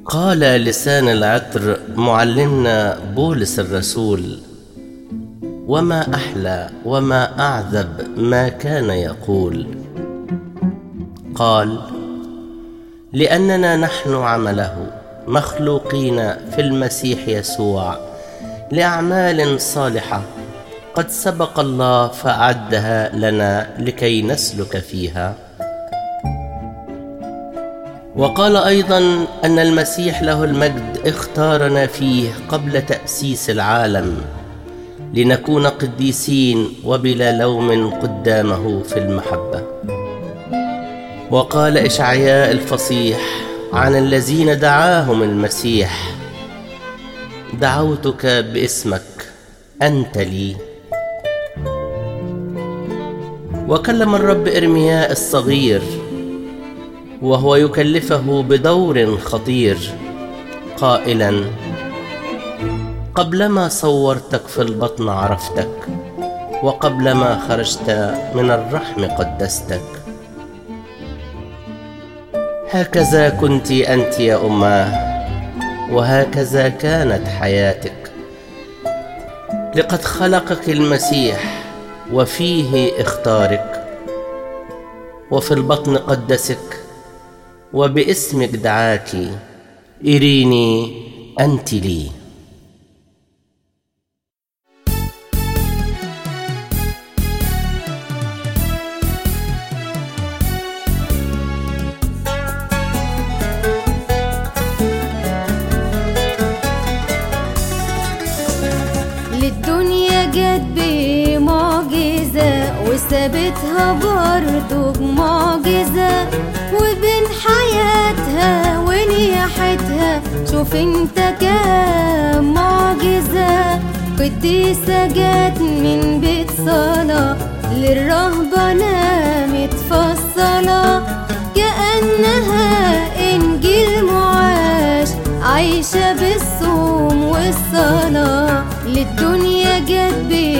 قال لسان العطر معلمنا بولس الرسول وما احلى وما اعذب ما كان يقول قال لاننا نحن عمله مخلوقين في المسيح يسوع لاعمال صالحه قد سبق الله فاعدها لنا لكي نسلك فيها وقال ايضا ان المسيح له المجد اختارنا فيه قبل تاسيس العالم لنكون قديسين وبلا لوم قدامه في المحبه وقال اشعياء الفصيح عن الذين دعاهم المسيح دعوتك باسمك انت لي وكلم الرب ارمياء الصغير وهو يكلفه بدور خطير قائلا قبلما صورتك في البطن عرفتك وقبلما خرجت من الرحم قدستك هكذا كنت انت يا اماه وهكذا كانت حياتك لقد خلقك المسيح وفيه اختارك وفي البطن قدسك وباسمك دعاك إريني أنت لي للدنيا جت بمعجزة وسابتها برضو بمعجزة وبين حياتها ونياحتها شوف انت كام معجزة قديسة جت من بيت صلاة للرهبنة متفصلة كأنها إنجيل معاش عايشة بالصوم والصلاة للدنيا جت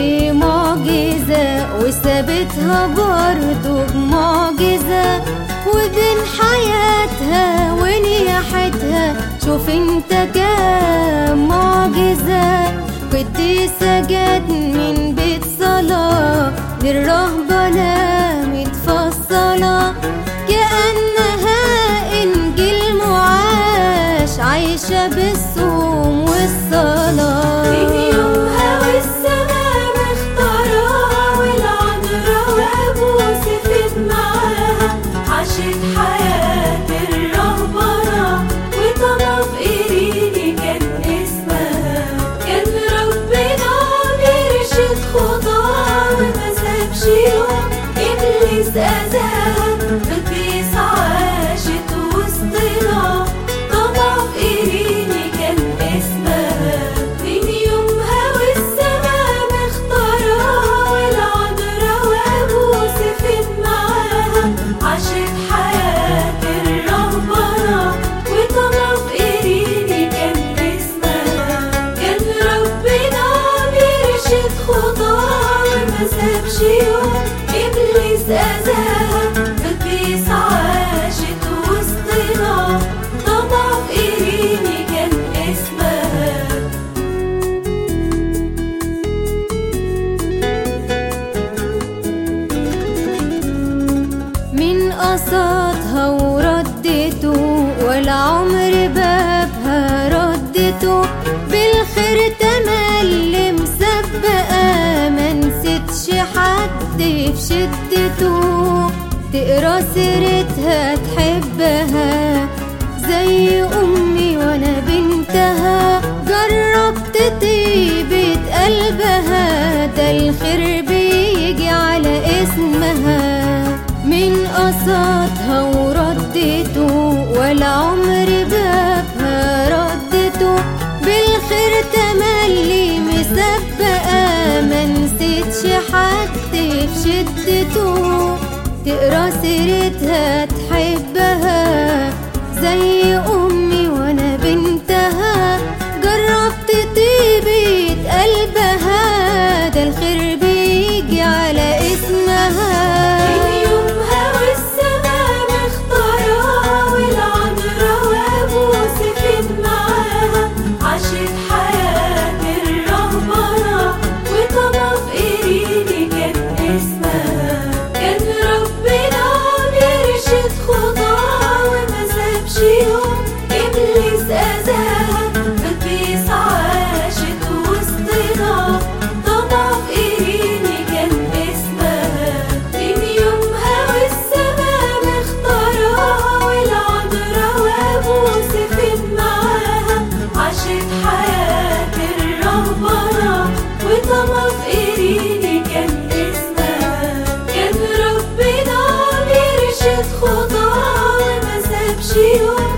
بمعجزة وسابتها برضو بمعجزة وبين حياتها ونياحتها شوف انت كام معجزة قديسة جت من بيت صلاة للرهبنة متفصلة كأنها إنجيل معاش عايشة بالصوم والصلاة من يومها والسماء مختارها والعذراء وأبو سفيد معاها عاشت حياة الرهبنة وطلب إيريني كان اسمها كان ربنا بيرشد خطاها وما سابش يوم إبليس أذاها قديس عاشت وسطنا طلب إيريني كان اسمها من يومها والسماء مختارها والعذراء وأبو سفيد معاها عاشت حياة الرهبنة وطلب إيريني كان اسمها كان ربنا بيرشد خطاها وما سابش يوم إبليس أذاها قديس عاشت وسطنا طلب إيريني كان اسمها من قصدها وردته ولا عمر بابها ردته بالخير تملي مسبقة ما نسيتش حد في شدته تقرا سيرتها تحبها زي امي وانا بنتها جربت طيبة قلبها ده الخير بيجي على اسمها من قصدها وردته ولا عمر بابها ردته بالخير تملي مسبقة ما نسيتش حد في شدته تقرا سيرتها تحبها زي امي وانا بنتها جربت طيبة قلبها ده الخير بيجي على اسمها من يومها والسماء مختارها والعذراء وأبو سفيد امشي